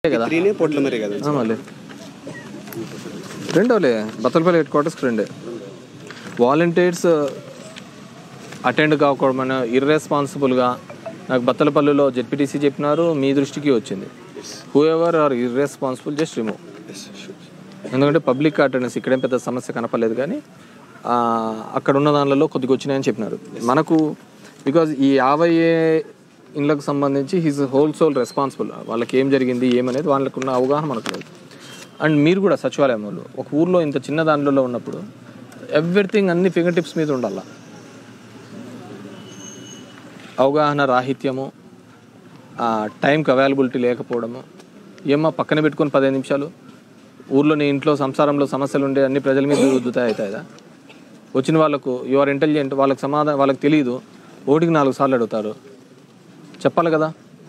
కదా త్రీనే పొట్ల మరే కదా ఆ, మళ్ళీ రెండోలే బత్తలపల్లి హెడ్ క్వార్టర్స్కి రెండే వాలంటీర్స్ అటెండ్ కాకపోవడం ఇర్రెస్పాన్సిబుల్గా నాకు బత్తలపల్లిలో జెడ్పీటీసీ చెప్పినారు మీ దృష్టికి వచ్చింది whoever are irresponsible just remove ఎందుకంటే పబ్లిక్ అటెండెన్స్ ఇక్కడేం పెద్ద సమస్య కనపడలేదు కానీ ఆ, అక్కడ ఉన్న దానిలో కొద్దిగా వచ్చినాయని చెప్పినారు మనకు బికాజ్ ఈ యాభై ఇండ్లకు సంబంధించి హిజ్ హోల్ సోల్ రెస్పాన్సిబుల్ వాళ్ళకి ఏం జరిగింది ఏమనేది వాళ్ళకు ఉన్న అవగాహన మనకు లేదు అండ్ మీరు కూడా సచివాలయం వాళ్ళు ఒక ఊర్లో ఇంత చిన్న దాంట్లో ఉన్నప్పుడు ఎవ్రీథింగ్ అన్ని ఫింగర్ టిప్స్ మీద ఉండాల అవగాహన రాహిత్యము ఆ, టైంకి అవైలబిలిటీ లేకపోవడము ఏమో పక్కన పెట్టుకొని పదిహేను నిమిషాలు ఊర్లో నీ ఇంట్లో సంసారంలో సమస్యలు ఉండే అన్ని ప్రజల మీద రుద్దుతాయి అవుతాయిదా వచ్చిన వాళ్ళకు యు ఆర్ ఇంటెలిజెంట్ వాళ్ళకి సమాధానం వాళ్ళకి తెలియదు ఓటికి నాలుగు సార్లు అడుగుతారు చెప్పాలి కదా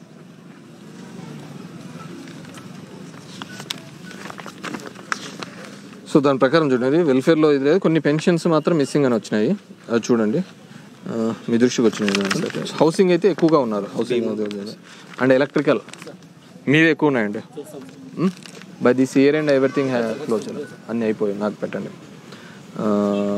సో దాని ప్రకారం చూడండి వెల్ఫేర్లో ఇది లేదు కొన్ని పెన్షన్స్ మాత్రం మిస్సింగ్ అని వచ్చినాయి అది చూడండి ఆ, మీ దృష్టికి వచ్చినాయి హౌసింగ్ అయితే ఎక్కువగా ఉన్నారు హౌసింగ్ అండ్ ఎలక్ట్రికల్ మీవి ఎక్కువ ఉన్నాయండి by this year and everything close అన్నీ అయిపోయాయి నాకు పెట్టండి ఆ,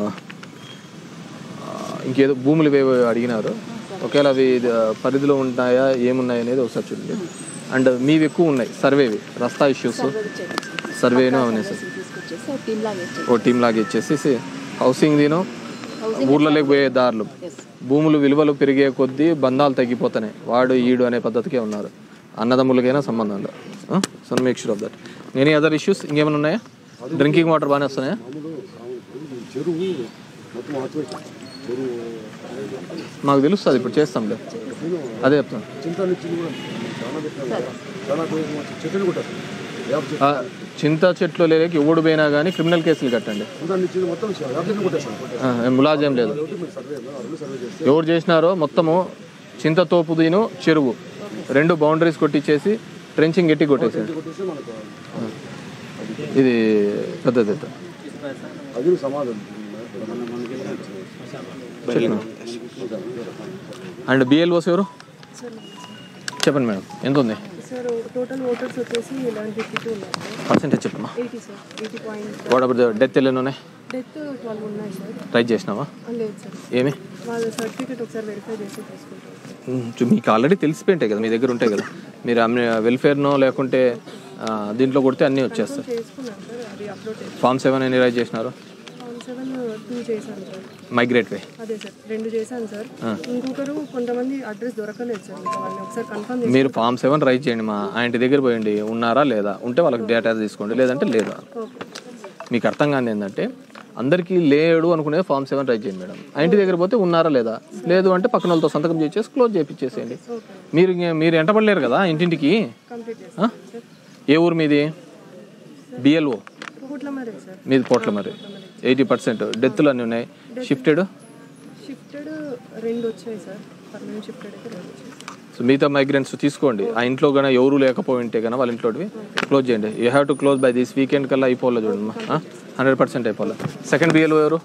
ఆ, ఇంకేదో భూములు ఏవో అడిగినారు ఒకవేళ అవి ఆ, పరిధిలో ఉంటాయా ఏమున్నాయి అనేది ఒకసారి చూడండి అండ్ మీవి ఎక్కువ ఉన్నాయి సర్వేవి రస్తా ఇష్యూస్ సర్వేను అవన్నీ సార్ తీసుకొచ్చేసి ఒక టీమ్ లాగా ఇచ్చేది ఓ టీమ్ లాగా ఇచ్చేసి హౌసింగ్ దీను ఊర్లలోకి పోయే దారులు భూములు విలువలు పెరిగే కొద్దీ బంధాలు తగ్గిపోతున్నాయి వాడు ఈడు అనే పద్ధతికే ఉన్నారు అన్నదమ్ములకైనా సంబంధాలు so make sure of that any other issues ఇంకేమైనా ఉన్నాయా డ్రింకింగ్ వాటర్ బాగానే వస్తున్నాయా మాకు తెలుస్తుంది ఇప్పుడు చేస్తాంలే అదే చెప్తాను ఆ, చింత చెట్లు లేక ఎవడు పోయినా కానీ క్రిమినల్ కేసులు కట్టండి ఆ, ఏం ములాజేం లేదు ఎవరు చేసినారో మొత్తము చింత తోపు దీను చెరువు రెండు బౌండరీస్ కొట్టించేసి ట్రెంచింగ్ గట్టి కొట్టేసాడు ఇది పెద్దది పెద్ద అండ్ బిఎల్ఓస్ ఎవరు చెప్పండి మేడం ఎంత ఉంది సార్ టోటల్ ఓటర్స్ వచ్చేసి లెవెన్ ఫిఫ్టీ టూ ఉన్నారు సార్ పర్సెంటేజ్ చెప్పమ్మా eighty sir eighty point what about death ఎన్ని ఉన్నాయి డెత్ ట్వెల్వ్ ఉన్నాయి సార్ ట్రై చేసినావా ఆ, లేదు సార్ ఏమి వాళ్ళ సర్టిఫికేట్ ఒకసారి వెరిఫై చేసి తీసుకుంటారు సార్ ఉమ్, చూ- మీకు ఆల్రెడీ తెలిసిపోయింటాయి కదా మీ దగ్గర ఉంటాయి కదా మీరు వెల్ఫేర్నో లేకుంటే ఆ, దీంట్లో కొడితే అన్నీ వచ్చేస్తాయి చేసుకున్నాను సార్ అది అప్లోడ్ చేసి ఫామ్ సెవెన్ ఎన్ని రైజ్ చేసినారు ఫామ్ సెవెన్ టూ చేశాను సార్ మైగ్రేట్ వే అదే సార్ రెండు చేశాను సార్ ఇంకొకరు కొంతమంది అడ్రస్ దొరకలేదు సార్ ఇంకా వాళ్ళని ఒకసారి కన్ఫర్మ్ చేసి మీరు ఫామ్ సెవెన్ రైజ్ చేయండి మా ఆయన దగ్గర పోయండి ఉన్నారా లేదా ఉంటే వాళ్ళకి డేటా తీసుకోండి లేదంటే లేదు మీకు అర్థం కాని ఏంటంటే అందరికీ లేడు అనుకునేది ఫామ్ సెవెన్ రైజ్ చేయండి మేడం ఆ ఇంటి దగ్గర పోతే ఉన్నారా లేదా లేదు అంటే పక్కన వాళ్ళతో సంతకం చేసేసి క్లోజ్ చేయించేసేయండి మీరు ఇంక- మీరు ఎంటపడలేరు కదా ఇంటింటికి కంప్లీట్ చేసి ఆ? ఏ ఊరు మీది బిఎల్ఓ కోట్ల మరే సార్ మీది పోట్ల మరి ఎయిటీ పర్సెంట్ డెత్లు అన్నీ ఉన్నాయి షిఫ్టెడ్ షిఫ్టెడ్ రెండు వచ్చాయి సార్ పర్మనెంట్ షిఫ్టెడ్ అయితే రెండు వచ్చాయి సో మిగతా మైగ్రెంట్స్ తీసుకోండి ఆ ఇంట్లో కన్నా ఎవరు లేకపోయి ఉంటే కన్నా వాళ్ళ ఇంట్లోవి క్లోజ్ చేయండి you have to close by this weekend కల్లా అయిపోవాలి చూడమ్మా హండ్రెడ్ పర్సెంట్ అయిపోవాలి సెకండ్ బిఎల్ఓ ఎవరు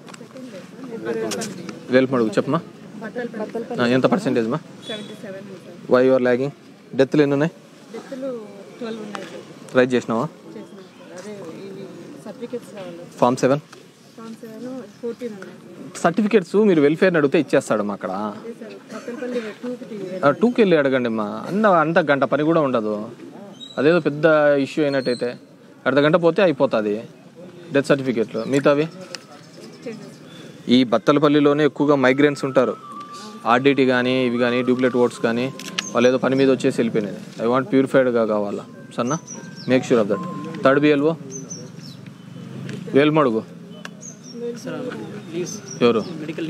వెల్పమడుగు చెప్పమా ఆ, ఎంత పర్సెంటేజ్ మా seventy seven sir why your logging డెత్లు ఎన్ని ఉన్నాయి డెత్లు ట్వెల్వ్ ఉన్నాయి సార్ ట్రై చేసినావా చేసినాం సార్ అదే ఇవి సర్టిఫికేట్స్ కావాలి form seven form seven fourteen ఉన్నాయి సార్ సర్టిఫికేట్స్ మీరు వెల్ఫేర్ని అడిగితే ఇచ్చేస్తాడు మా అక్కడ అదే సార్ పక్కనపల్లి టూకి ఆ, టూకి వెళ్ళి అడగండి మా అన్న అంత గంట పని కూడా ఉండదు అదేదో పెద్ద ఇష్యూ అయినట్టయితే అర్ధ గంట పోతే అయిపోతుంది డెత్ సర్టిఫికేట్లు మిగతావి ఈ బత్తలపల్లిలోనే ఎక్కువగా మైగ్రెంట్స్ ఉంటారు ఆర్డిటీ కానీ ఇవి కానీ డూప్లెట్ ఓట్స్ కానీ వాళ్ళు ఏదో పని మీద వచ్చేసి వెళ్ళిపోయినది ఐ వాంట్ ప్యూరిఫైడ్గా కావాలా సన్నా make sure of that third BLO Velmadugu ఎవరు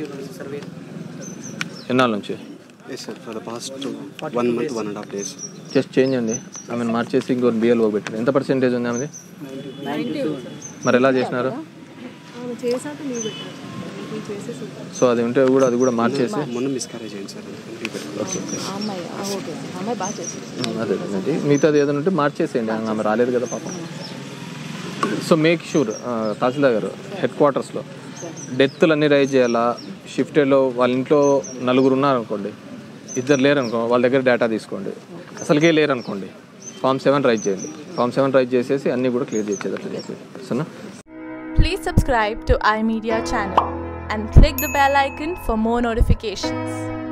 ఎన్నాళ్ళ నుంచి yes sir for the past one month one and half days just change అండి ఆమెను మార్చేసి ఇంకో బిఎల్ఓ పెట్టారు ఎంత పర్సెంటేజ్ ఉంది ఆమెది మరి ఎలా చేసినారు ఆమె చేశాక లీవ్ పెట్టారు సార్ ఇది చేసేసి ఉంటారు. సో అది ఉంటే కూడా అది కూడా మార్చేసి మొన్న మిస్క్యారేజ్ అయింది సార్ ఓకే ఓకే ఆ అమ్మాయి ఆ, ఓకే సార్ ఆ అమ్మాయి బాగా చేసింది అదే అదే మిగతాది ఏదైనా ఉంటే మార్చేసేయండి ఆమె రాలేదు కదా పాపం సో మేక్ షూర్ తహసీల్దార్ గారు హెడ్ క్వార్టర్స్లో డెత్లు అన్ని రైజ్ చేయాలా షిఫ్టెడ్లో వాళ్ళ ఇంట్లో నలుగురు ఉన్నారనుకోండి ఇద్దరు లేరనుకో వాళ్ళ దగ్గర డేటా తీసుకోండి అసలుకే లేరనుకోండి ఫామ్ సెవెన్ రైట్ చేయండి ఫామ్ సెవెన్ రైట్ చేసేసి అన్నీ కూడా క్లియర్ చేసేది అట్లా చెప్పి సరేనా Please subscribe to iMedia channel and click the bell icon for more notifications.